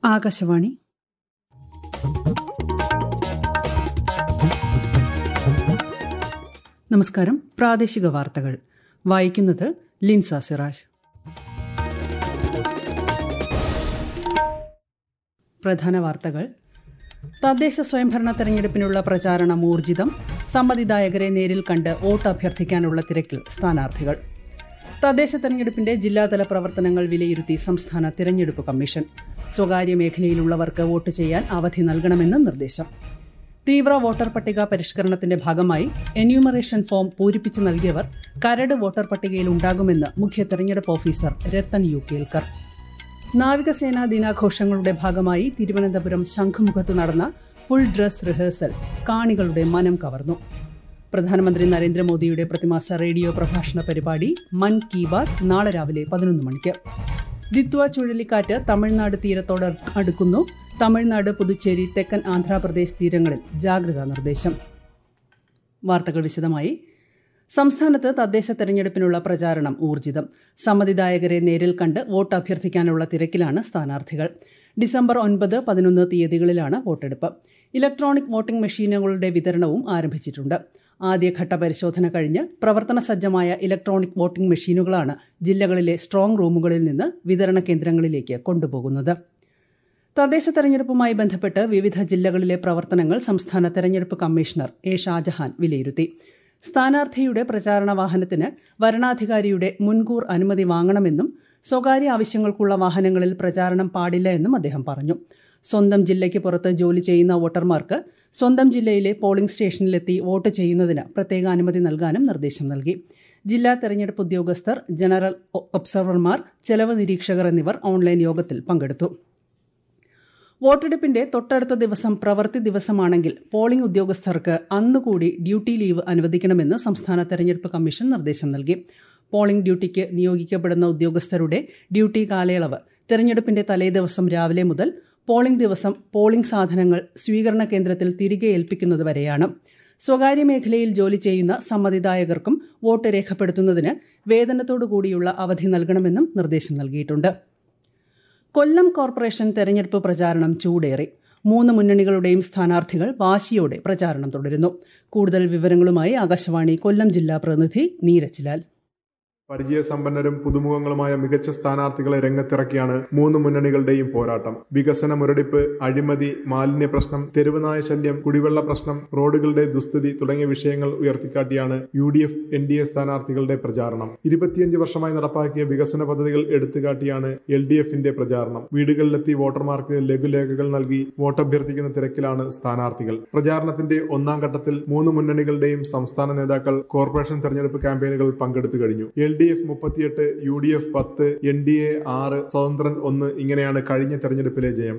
ആകാശവാണി നമസ്കാരം പ്രാദേശിക വാർത്തകൾ വായിക്കുന്നത് ലിൻസ സിറാജ് പ്രധാന വാർത്തകൾ തദ്ദേശ സ്വയംഭരണ തെരഞ്ഞെടുപ്പിനുള്ള പ്രചാരണം ഊർജിതം സമ്മതിദായകരെ നേരിൽ കണ്ട് വോട്ട് അഭ്യർത്ഥിക്കാനുള്ള തിരക്കിൽ സ്ഥാനാർത്ഥികൾ തദ്ദേശ തെരഞ്ഞെടുപ്പിന്റെ ജില്ലാതല പ്രവർത്തനങ്ങൾ വിലയിരുത്തി സംസ്ഥാന തിരഞ്ഞെടുപ്പ് കമ്മീഷൻ സ്വകാര്യ മേഖലയിലുള്ളവർക്ക് വോട്ട് ചെയ്യാൻ അവധി നൽകണമെന്ന് നിർദ്ദേശം തീവ്ര വോട്ടർ പട്ടിക പരിഷ്കരണത്തിന്റെ ഭാഗമായി എന്യൂമറേഷൻ ഫോം പൂരിപ്പിച്ച് നൽകിയവർ കരട് വോട്ടർ പട്ടികയിൽ ഉണ്ടാകുമെന്ന് മുഖ്യ തെരഞ്ഞെടുപ്പ് ഓഫീസർ രത്തൻ യു കേൽക്കർ നാവികസേനാ ദിനാഘോഷങ്ങളുടെ ഭാഗമായി തിരുവനന്തപുരം ശംഖുമുഖത്ത് നടന്ന ഫുൾ ഡ്രസ് റിഹേഴ്സൽ കാണികളുടെ മനം കവർന്നു പ്രധാനമന്ത്രി നരേന്ദ്രമോദിയുടെ പ്രതിമാസ റേഡിയോ പ്രഭാഷണ പരിപാടി മൻ കി ബാത് നാളെ രാവിലെ പതിനൊന്ന് മണിക്ക് ദിത്വ ചുഴലിക്കാറ്റ് തമിഴ്നാട് തീരത്തോട് അടുക്കുന്നു തമിഴ്നാട് പുതുച്ചേരി തെക്കൻ ആന്ധ്രാപ്രദേശ് തീരങ്ങളിൽ ജാഗ്രതാ നിർദ്ദേശം വാർത്തകൾ വിശദമായി സംസ്ഥാനത്ത് തദ്ദേശ തെരഞ്ഞെടുപ്പിനുള്ള പ്രചാരണം ഊർജിതം സമ്മതിദായകരെ നേരിൽ കണ്ട് വോട്ട് അഭ്യർത്ഥിക്കാനുള്ള തിരക്കിലാണ് സ്ഥാനാർത്ഥികൾ ഡിസംബർ ഒൻപത് പതിനൊന്ന് തീയതികളിലാണ് വോട്ടെടുപ്പ് ഇലക്ട്രോണിക് വോട്ടിംഗ് മെഷീനുകളുടെ വിതരണവും ആരംഭിച്ചിട്ടുണ്ട് ആദ്യഘട്ട പരിശോധന കഴിഞ്ഞ് പ്രവർത്തന സജ്ജമായ ഇലക്ട്രോണിക് വോട്ടിംഗ് മെഷീനുകളാണ് ജില്ലകളിലെ സ്ട്രോങ് റൂമുകളിൽ നിന്ന് വിതരണ കേന്ദ്രങ്ങളിലേക്ക് കൊണ്ടുപോകുന്നത് തദ്ദേശ തെരഞ്ഞെടുപ്പുമായി ബന്ധപ്പെട്ട് വിവിധ ജില്ലകളിലെ പ്രവർത്തനങ്ങൾ സംസ്ഥാന തെരഞ്ഞെടുപ്പ് കമ്മീഷണർ എ ഷാജഹാൻ വിലയിരുത്തി സ്ഥാനാർത്ഥിയുടെ പ്രചാരണ വാഹനത്തിന് വരണാധികാരിയുടെ മുൻകൂർ അനുമതി വാങ്ങണമെന്നും സ്വകാര്യ ആവശ്യങ്ങൾക്കുള്ള വാഹനങ്ങളിൽ പ്രചാരണം പാടില്ല എന്നും അദ്ദേഹം പറഞ്ഞു സ്വന്തം ജില്ലയ്ക്ക് പുറത്ത് ജോലി ചെയ്യുന്ന വോട്ടർമാർക്ക് സ്വന്തം ജില്ലയിലെ പോളിംഗ് സ്റ്റേഷനിലെത്തി വോട്ട് ചെയ്യുന്നതിന് പ്രത്യേക അനുമതി നൽകാനും നിർദ്ദേശം നൽകി ജില്ലാ തെരഞ്ഞെടുപ്പ് ഉദ്യോഗസ്ഥർ ജനറൽ ഒബ്സർവർമാർ ചെലവ് നിരീക്ഷകർ എന്നിവർ ഓൺലൈൻ യോഗത്തിൽ പങ്കെടുത്തു വോട്ടെടുപ്പിന്റെ തൊട്ടടുത്ത ദിവസം പ്രവൃത്തി ദിവസമാണെങ്കിൽ പോളിംഗ് ഉദ്യോഗസ്ഥർക്ക് അന്നുകൂടി ഡ്യൂട്ടി ലീവ് അനുവദിക്കണമെന്ന് സംസ്ഥാന തെരഞ്ഞെടുപ്പ് കമ്മീഷൻ നിർദ്ദേശം നൽകി പോളിംഗ് ഡ്യൂട്ടിക്ക് നിയോഗിക്കപ്പെടുന്ന ഉദ്യോഗസ്ഥരുടെ ഡ്യൂട്ടി കാലയളവ് തെരഞ്ഞെടുപ്പിന്റെ തലേദിവസം രാവിലെ മുതൽ പോളിംഗ് ദിവസം പോളിംഗ് സാധനങ്ങൾ സ്വീകരണ കേന്ദ്രത്തിൽ തിരികെ ഏൽപ്പിക്കുന്നതുവരെയാണ് സ്വകാര്യ മേഖലയിൽ ജോലി ചെയ്യുന്ന സമ്മതിദായകർക്കും വോട്ട് രേഖപ്പെടുത്തുന്നതിന് വേതനത്തോടുകൂടിയുള്ള അവധി നൽകണമെന്നും നിർദ്ദേശം നൽകിയിട്ടുണ്ട് കൊല്ലം കോർപ്പറേഷൻ തെരഞ്ഞെടുപ്പ് പ്രചാരണം ചൂടേറി മൂന്ന് മുന്നണികളുടെയും സ്ഥാനാർത്ഥികൾ വാശിയോടെ പ്രചാരണം തുടരുന്നു കൂടുതൽ വിവരങ്ങളുമായി ആകാശവാണി കൊല്ലം ജില്ലാ പ്രതിനിധി നീരജ്ലാൽ പരിചയസമ്പന്നരും പുതുമുഖങ്ങളുമായ മികച്ച സ്ഥാനാർത്ഥികളെ രംഗത്തിറക്കിയാണ് മൂന്ന് മുന്നണികളുടെയും പോരാട്ടം വികസന മുരടിപ്പ് അഴിമതി മാലിന്യ പ്രശ്നം തെരുവുനായ ശല്യം കുടിവെള്ള പ്രശ്നം റോഡുകളുടെ ദുസ്ഥിതി തുടങ്ങിയ വിഷയങ്ങൾ ഉയർത്തിക്കാട്ടിയാണ് U D F N D A സ്ഥാനാർത്ഥികളുടെ പ്രചാരണം ഇരുപത്തിയഞ്ച് വർഷമായി നടപ്പാക്കിയ വികസന പദ്ധതികൾ എടുത്തുകാട്ടിയാണ് എൽ ഡി എഫിന്റെ പ്രചാരണം വീടുകളിലെത്തി വോട്ടർമാർക്ക് ലഘുലേഖകൾ നൽകി വോട്ടഭ്യർത്ഥിക്കുന്ന തിരക്കിലാണ് സ്ഥാനാർത്ഥികൾ പ്രചാരണത്തിന്റെ ഒന്നാം ഘട്ടത്തിൽ മൂന്ന് മുന്നണികളുടെയും സംസ്ഥാന നേതാക്കൾ കോർപ്പറേഷൻ തെരഞ്ഞെടുപ്പ് ക്യാമ്പയിനുകൾ പങ്കെടുത്തു കഴിഞ്ഞു എൽ ഡി എഫ് മുപ്പത്തിയെട്ട് യു ഡി എഫ് പത്ത് എൻ ഡി എ ആറ് സ്വതന്ത്രൻ ഒന്ന് ഇങ്ങനെയാണ് കഴിഞ്ഞ തെരഞ്ഞെടുപ്പിലെ ജയം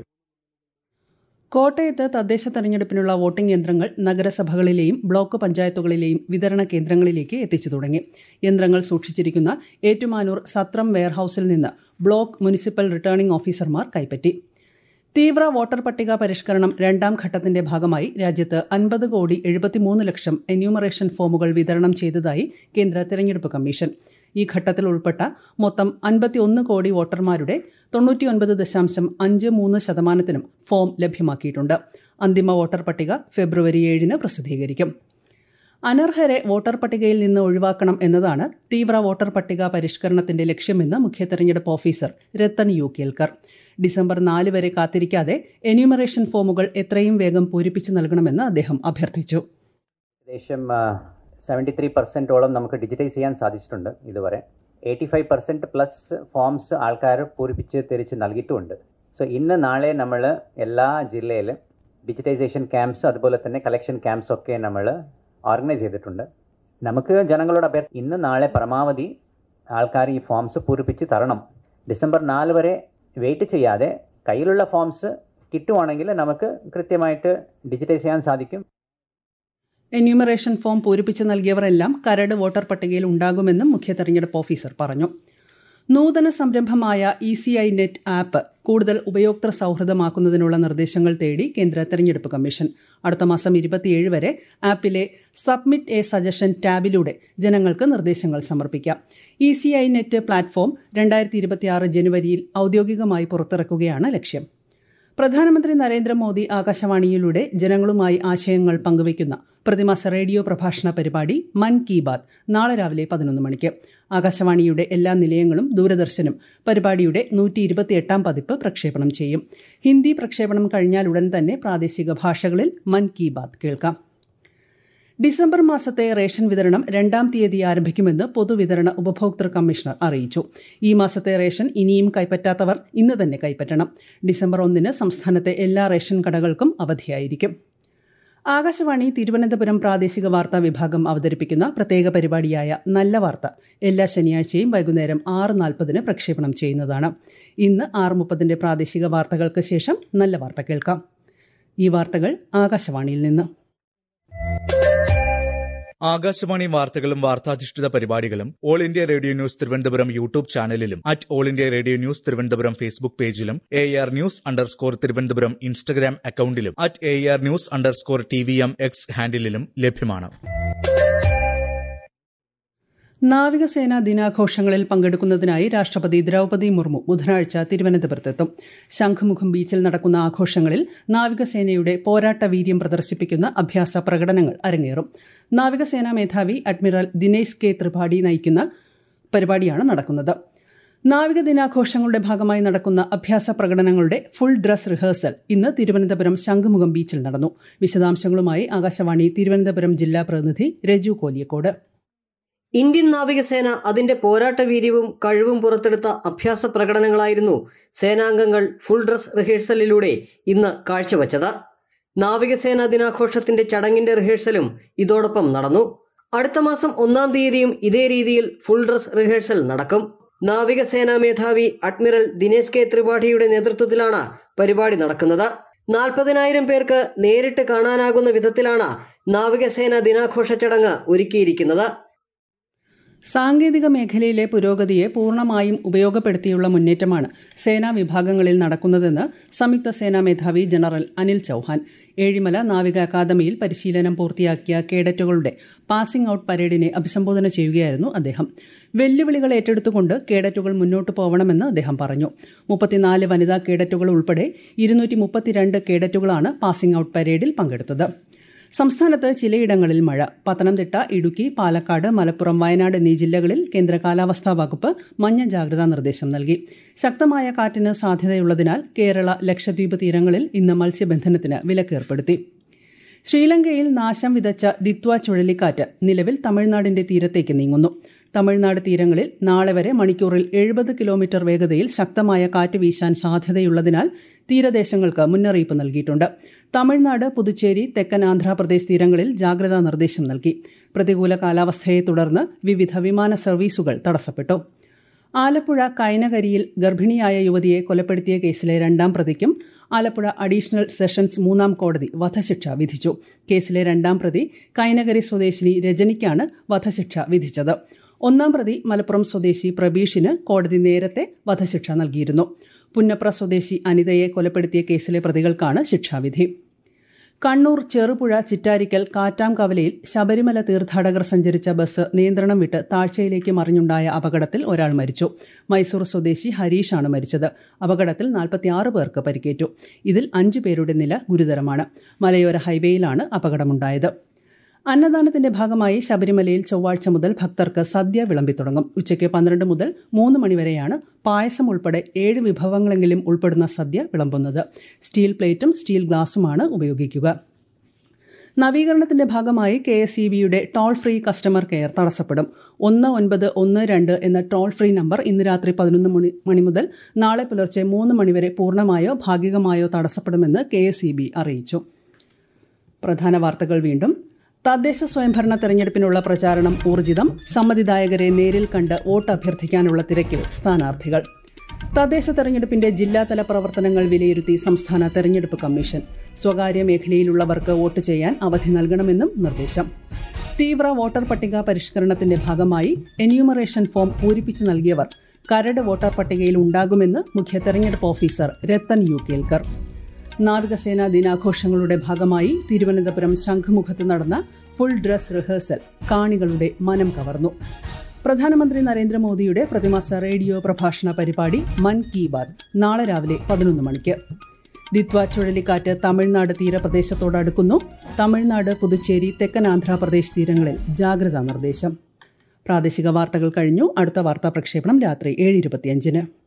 കോട്ടയത്ത് തദ്ദേശ തെരഞ്ഞെടുപ്പിനുള്ള വോട്ടിംഗ് യന്ത്രങ്ങൾ നഗരസഭകളിലെയും ബ്ലോക്ക് പഞ്ചായത്തുകളിലെയും വിതരണ കേന്ദ്രങ്ങളിലേക്ക് എത്തിച്ചു തുടങ്ങി യന്ത്രങ്ങൾ സൂക്ഷിച്ചിരിക്കുന്ന ഏറ്റുമാനൂർ സത്രം വെയർഹൌസിൽ നിന്ന് ബ്ലോക്ക് മുനിസിപ്പൽ റിട്ടേണിംഗ് ഓഫീസർമാർ കൈപ്പറ്റി തീവ്ര വോട്ടർ പട്ടിക പരിഷ്കരണം രണ്ടാം ഘട്ടത്തിന്റെ ഭാഗമായി രാജ്യത്ത് അൻപത് കോടി എഴുപത്തിമൂന്ന് ലക്ഷം എന്യൂമറേഷൻ ഫോമുകൾ വിതരണം ചെയ്തതായി കേന്ദ്ര തെരഞ്ഞെടുപ്പ് കമ്മീഷൻ ഈ ഘട്ടത്തിൽ ഉൾപ്പെട്ട മൊത്തം അൻപത്തിയൊന്ന് കോടി വോട്ടർമാരുടെ തൊണ്ണൂറ്റിയൊൻപത് ദശാംശം അഞ്ച് മൂന്ന് ശതമാനത്തിനും ഫോം ലഭ്യമാക്കിയിട്ടുണ്ട് അന്തിമ വോട്ടർ പട്ടിക ഫെബ്രുവരി ഏഴിന് പ്രസിദ്ധീകരിക്കും അനർഹരെ വോട്ടർ പട്ടികയിൽ നിന്ന് ഒഴിവാക്കണം എന്നതാണ് തീവ്ര വോട്ടർ പട്ടിക പരിഷ്കരണത്തിന്റെ ലക്ഷ്യമെന്ന് മുഖ്യ തെരഞ്ഞെടുപ്പ് officer Rathan U Kelkar December നാല് വരെ കാത്തിരിക്കാതെ എന്യൂമറേഷൻ ഫോമുകൾ എത്രയും വേഗം പൂരിപ്പിച്ചു നൽകണമെന്ന് അദ്ദേഹം അഭ്യർത്ഥിച്ചു ഏകദേശം സെവൻറ്റി ത്രീ പെർസെൻറ്റോളം നമുക്ക് ഡിജിറ്റൈസ് ചെയ്യാൻ സാധിച്ചിട്ടുണ്ട് ഇതുവരെ eighty five percent plus forms ആൾക്കാർ പൂരിപ്പിച്ച് തിരിച്ച് നൽകിയിട്ടുമുണ്ട് സോ ഇന്ന് നാളെ നമ്മൾ എല്ലാ ജില്ലയിലും ഡിജിറ്റൈസേഷൻ ക്യാമ്പ്സ് അതുപോലെ തന്നെ കളക്ഷൻ ക്യാമ്പ്സ് ഒക്കെ നമ്മൾ ഓർഗനൈസ് ചെയ്തിട്ടുണ്ട് നമുക്ക് ജനങ്ങളോട് അഭ്യർത്ഥി ഇന്ന് നാളെ പരമാവധി ആൾക്കാർ ഈ ഫോംസ് പൂരിപ്പിച്ച് തരണം ഡിസംബർ നാല് വരെ വെയിറ്റ് ചെയ്യാതെ കയ്യിലുള്ള ഫോംസ് കിട്ടുവാണെങ്കിൽ നമുക്ക് കൃത്യമായിട്ട് ഡിജിറ്റൈസ് ചെയ്യാൻ സാധിക്കും എന്യൂമറേഷൻ ഫോം പൂരിപ്പിച്ച് നൽകിയവരെല്ലാം കരട് വോട്ടർ പട്ടികയിൽ ഉണ്ടാകുമെന്നും മുഖ്യ തെരഞ്ഞെടുപ്പ് ഓഫീസർ പറഞ്ഞു നൂതന സംരംഭമായ E C I net app കൂടുതൽ ഉപയോക്തൃ സൗഹൃദമാക്കുന്നതിനുള്ള നിർദ്ദേശങ്ങൾ തേടി കേന്ദ്ര തെരഞ്ഞെടുപ്പ് കമ്മീഷൻ അടുത്ത മാസം ഇരുപത്തിയേഴ് വരെ ആപ്പിലെ സബ്മിറ്റ് എ സജഷൻ ടാബിലൂടെ ജനങ്ങൾക്ക് നിർദ്ദേശങ്ങൾ സമർപ്പിക്കാം E C I net platform രണ്ടായിരത്തി ഇരുപത്തിയാറ് ജനുവരിയിൽ ഔദ്യോഗികമായി പുറത്തിറക്കുകയാണ് ലക്ഷ്യം പ്രധാനമന്ത്രി നരേന്ദ്രമോദി ആകാശവാണിയിലൂടെ ജനങ്ങളുമായി ആശയങ്ങൾ പങ്കുവയ്ക്കുന്ന പ്രതിമാസ റേഡിയോ പ്രഭാഷണ പരിപാടി മൻ കി ബാത് നാളെ രാവിലെ പതിനൊന്ന് മണിക്ക് ആകാശവാണിയുടെ എല്ലാ നിലയങ്ങളും ദൂരദർശനും പരിപാടിയുടെ നൂറ്റി ഇരുപത്തിയെട്ടാം പതിപ്പ് പ്രക്ഷേപണം ചെയ്യും ഹിന്ദി പ്രക്ഷേപണം കഴിഞ്ഞാൽ ഉടൻ തന്നെ പ്രാദേശിക ഭാഷകളിൽ മൻ കി ബാത് കേൾക്കാം ഡിസംബർ മാസത്തെ റേഷൻ വിതരണം രണ്ടാം തീയതി ആരംഭിക്കുമെന്ന് പൊതുവിതരണ ഉപഭോക്തൃ കമ്മീഷണർ അറിയിച്ചു ഈ മാസത്തെ റേഷൻ ഇനിയും കൈപ്പറ്റാത്തവർ ഇന്ന് തന്നെ കൈപ്പറ്റണം ഡിസംബർ ഒന്നിന് സംസ്ഥാനത്തെ എല്ലാ റേഷൻ കടകൾക്കും അവധിയായിരിക്കും ആകാശവാണി തിരുവനന്തപുരം പ്രാദേശിക വാർത്താ വിഭാഗം അവതരിപ്പിക്കുന്ന പ്രത്യേക പരിപാടിയായ നല്ല വാർത്ത എല്ലാ ശനിയാഴ്ചയും വൈകുന്നേരം ആറ് നാൽപ്പതിന് പ്രക്ഷേപണം ചെയ്യുന്നതാണ് ഇന്ന് ആറ് മുപ്പതിന്റെ പ്രാദേശിക വാർത്തകൾക്ക് ശേഷം നല്ല വാർത്ത കേൾക്കാം ഈ വാർത്തകൾ ആകാശവാണിയിൽ നിന്ന് ആകാശവാണി വാർത്തകളും വാർത്താധിഷ്ഠിത പരിപാടികളും All India Radio news Thiruvananthapuram YouTube ചാനലിലും at All India Radio news Thiruvananthapuram Facebook പേജിലും A R news underscore Thiruvananthapuram Instagram അക്കൌണ്ടിലും at A R news underscore T V M X ഹാൻഡിലും ലഭ്യമാണ് നാവികസേനാ ദിനാഘോഷങ്ങളിൽ പങ്കെടുക്കുന്നതിനായി രാഷ്ട്രപതി ദ്രൌപതി മുർമു ബുധനാഴ്ച തിരുവനന്തപുരത്തെത്തും ശംഖുമുഖം ബീച്ചിൽ നടക്കുന്ന ആഘോഷങ്ങളിൽ നാവികസേനയുടെ പോരാട്ട വീര്യം പ്രദർശിപ്പിക്കുന്ന അഭ്യാസ പ്രകടനങ്ങൾ അരങ്ങേറും നാവികസേനാ മേധാവി അഡ്മിറൽ ദിനേശ് കെ ത്രിപാഠി നയിക്കുന്ന പരിപാടിയാണ് നടക്കുന്നത് നാവിക ദിനാഘോഷങ്ങളുടെ ഭാഗമായി നടക്കുന്ന അഭ്യാസ പ്രകടനങ്ങളുടെ ഫുൾ ഡ്രസ് റിഹേഴ്സൽ ഇന്ന് തിരുവനന്തപുരം ശംഖുമുഖം ബീച്ചിൽ നടന്നു വിശദാംശങ്ങളുമായി ആകാശവാണി തിരുവനന്തപുരം ജില്ലാ പ്രതിനിധി രജു കോലിയക്കോട് ഇന്ത്യൻ നാവികസേന അതിന്റെ പോരാട്ട വീര്യവും കഴിവും പുറത്തെടുത്ത അഭ്യാസ പ്രകടനങ്ങളായിരുന്നു സേനാംഗങ്ങൾ ഫുൾ ഡ്രസ് റിഹേഴ്സലിലൂടെ ഇന്ന് കാഴ്ചവച്ചത് നാവികസേനാ ദിനാഘോഷത്തിന്റെ ചടങ്ങിന്റെ റിഹേഴ്സലും ഇതോടൊപ്പം നടന്നു അടുത്ത മാസം ഒന്നാം തീയതിയും ഇതേ രീതിയിൽ ഫുൾ ഡ്രസ് റിഹേഴ്സൽ നടക്കും നാവികസേനാ മേധാവി അഡ്മിറൽ ദിനേശ് കെ ത്രിപാഠിയുടെ നേതൃത്വത്തിലാണ് പരിപാടി നടക്കുന്നത് നാൽപ്പതിനായിരം പേർക്ക് നേരിട്ട് കാണാനാകുന്ന വിധത്തിലാണ് നാവികസേന ദിനാഘോഷ ചടങ്ങ് ഒരുക്കിയിരിക്കുന്നത് സാങ്കേതിക മേഖലയിലെ പുരോഗതിയെ പൂർണ്ണമായും ഉപയോഗപ്പെടുത്തിയുള്ള മുന്നേറ്റമാണ് സേനാ വിഭാഗങ്ങളിൽ നടക്കുന്നതെന്ന് സംയുക്ത സേനാ മേധാവി ജനറൽ അനിൽ ചൌഹാൻ ഏഴിമല നാവിക അക്കാദമിയിൽ പരിശീലനം പൂർത്തിയാക്കിയ കേഡറ്റുകളുടെ പാസിംഗ് ഔട്ട് പരേഡിനെ അഭിസംബോധന ചെയ്യുകയായിരുന്നു അദ്ദേഹം വെല്ലുവിളികൾ ഏറ്റെടുത്തുകൊണ്ട് കേഡറ്റുകൾ മുന്നോട്ടു പോകണമെന്ന് അദ്ദേഹം പറഞ്ഞു മുപ്പത്തിനാല് വനിതാ കേഡറ്റുകൾ ഉൾപ്പെടെ ഇരുന്നൂറ്റി മുപ്പത്തിരണ്ട് കേഡറ്റുകളാണ് പാസിംഗ് ഔട്ട് പരേഡിൽ പങ്കെടുത്തത് സംസ്ഥാനത്ത് ചിലയിടങ്ങളിൽ മഴ പത്തനംതിട്ട ഇടുക്കി പാലക്കാട് മലപ്പുറം വയനാട് എന്നീ ജില്ലകളിൽ കേന്ദ്ര കാലാവസ്ഥാ വകുപ്പ് മഞ്ഞ ജാഗ്രതാ നിർദ്ദേശം നൽകി ശക്തമായ കാറ്റിന് സാധ്യതയുള്ളതിനാൽ കേരള ലക്ഷദ്വീപ് തീരങ്ങളിൽ ഇന്ന് മത്സ്യബന്ധനത്തിന് വിലക്കേർപ്പെടുത്തി ശ്രീലങ്കയിൽ നാശം വിതച്ച ദിത്വ ചുഴലിക്കാറ്റ് നിലവിൽ തമിഴ്നാടിന്റെ തീരത്തേക്ക് നീങ്ങുന്നു തമിഴ്നാട് തീരങ്ങളിൽ നാളെ വരെ മണിക്കൂറിൽ എഴുപത് കിലോമീറ്റർ വേഗതയിൽ ശക്തമായ കാറ്റ് വീശാൻ സാധ്യതയുള്ളതിനാൽ തീരദേശങ്ങൾക്ക് മുന്നറിയിപ്പ് നൽകിയിട്ടുണ്ട് തമിഴ്നാട് പുതുച്ചേരി തെക്കൻ ആന്ധ്രാപ്രദേശ് തീരങ്ങളിൽ ജാഗ്രതാ നിർദ്ദേശം നൽകി പ്രതികൂല കാലാവസ്ഥയെ തുടർന്ന് വിവിധ വിമാന സർവീസുകൾ തടസ്സപ്പെട്ടു ആലപ്പുഴ കൈനകരിയിൽ ഗർഭിണിയായ യുവതിയെ കൊലപ്പെടുത്തിയ കേസിലെ രണ്ടാം പ്രതിക്കും ആലപ്പുഴ അഡീഷണൽ സെഷൻസ് മൂന്നാം കോടതി വധശിക്ഷ വിധിച്ചു കേസിലെ രണ്ടാം പ്രതി കൈനകരി സ്വദേശിനി രജനിക്കാണ് വധശിക്ഷ വിധിച്ചത് ഒന്നാം പ്രതി മലപ്പുറം സ്വദേശി പ്രബീഷിന് കോടതി നേരത്തെ വധശിക്ഷ നൽകിയിരുന്നു പുന്നപ്ര സ്വദേശി അനിതയെ കൊലപ്പെടുത്തിയ കേസിലെ പ്രതികൾക്കാണ് ശിക്ഷാവിധി കണ്ണൂർ ചെറുപുഴ ചിറ്റാരിക്കൽ കാറ്റാംകവലയിൽ ശബരിമല തീർത്ഥാടകർ സഞ്ചരിച്ച ബസ് നിയന്ത്രണം വിട്ട് താഴ്ചയിലേക്ക് മറിഞ്ഞുണ്ടായ അപകടത്തിൽ ഒരാൾ മരിച്ചു മൈസൂർ സ്വദേശി ഹരീഷാണ് മരിച്ചത് അപകടത്തിൽ നാൽപ്പത്തിയാറ് പേർക്ക് പരിക്കേറ്റു ഇതിൽ അഞ്ചു പേരുടെ നില ഗുരുതരമാണ് മലയോര ഹൈവേയിലാണ് അപകടമുണ്ടായത് അന്നദാനത്തിന്റെ ഭാഗമായി ശബരിമലയിൽ ചൊവ്വാഴ്ച മുതൽ ഭക്തർക്ക് സദ്യ വിളമ്പിത്തുടങ്ങും ഉച്ചയ്ക്ക് പന്ത്രണ്ട് മുതൽ മൂന്ന് മണിവരെയാണ് പായസം ഉൾപ്പെടെ ഏഴ് വിഭവങ്ങളെങ്കിലും ഉൾപ്പെടുന്ന സദ്യ വിളമ്പുന്നത് സ്റ്റീൽ പ്ലേറ്റും സ്റ്റീൽ ഗ്ലാസുമാണ് ഉപയോഗിക്കുക നവീകരണത്തിന്റെ ഭാഗമായി കെ എസ് ഇ ബിയുടെ ടോൾ ഫ്രീ കസ്റ്റമർ കെയർ തടസ്സപ്പെടും ഒന്ന് ഒൻപത് ഒന്ന് രണ്ട് എന്ന ടോൾ ഫ്രീ നമ്പർ ഇന്ന് രാത്രി പതിനൊന്ന് മണി മണി മുതൽ നാളെ പുലർച്ചെ മൂന്ന് മണിവരെ പൂർണ്ണമായോ ഭാഗികമായോ തടസ്സപ്പെടുമെന്ന് കെ എസ് ഇ ബി അറിയിച്ചു പ്രധാന വാർത്തകൾ വീണ്ടും തദ്ദേശ സ്വയംഭരണ തെരഞ്ഞെടുപ്പിനുള്ള പ്രചാരണം ഊർജിതം സമ്മതിദായകരെ നേരിൽ കണ്ട് വോട്ട് അഭ്യർത്ഥിക്കാനുള്ള തിരക്കിൽ സ്ഥാനാർത്ഥികൾ തദ്ദേശ തെരഞ്ഞെടുപ്പിന്റെ ജില്ലാതല പ്രവർത്തനങ്ങൾ വിലയിരുത്തി സംസ്ഥാന തെരഞ്ഞെടുപ്പ് കമ്മീഷൻ സ്വകാര്യ മേഖലയിലുള്ളവർക്ക് വോട്ട് ചെയ്യാൻ അവധി നൽകണമെന്നും നിർദ്ദേശം തീവ്ര വോട്ടർ പട്ടിക പരിഷ്കരണത്തിന്റെ ഭാഗമായി എന്യൂമറേഷൻ ഫോം പൂരിപ്പിച്ചു നൽകിയവർ കരട് വോട്ടർ പട്ടികയിൽ ഉണ്ടാകുമെന്ന് മുഖ്യ തെരഞ്ഞെടുപ്പ് ഓഫീസർ രത്തൻ യു കേൽക്കർ നാവികസേനാ ദിനാഘോഷങ്ങളുടെ ഭാഗമായി തിരുവനന്തപുരം ശംഖുമുഖത്ത് നടന്ന ഫുൾ ഡ്രസ് റിഹേഴ്സൽ കാണികളുടെ മനം കവർന്നു പ്രധാനമന്ത്രി നരേന്ദ്രമോദിയുടെ പ്രതിമാസ റേഡിയോ പ്രഭാഷണ പരിപാടി മൻ കി ബാത് നാളെ രാവിലെ പതിനൊന്ന് മണിക്ക് ദിത്വ ചുഴലിക്കാറ്റ് തമിഴ്നാട് തീരപ്രദേശത്തോട് അടുക്കുന്നു തമിഴ്നാട് പുതുച്ചേരി തെക്കൻ ആന്ധ്രാപ്രദേശ് തീരങ്ങളിൽ ജാഗ്രതാ നിർദ്ദേശം പ്രാദേശിക വാർത്തകൾ കഴിഞ്ഞു അടുത്ത വാർത്താ പ്രക്ഷേപണം രാത്രി ഏഴ് ഇരുപത്തിയഞ്ചിന്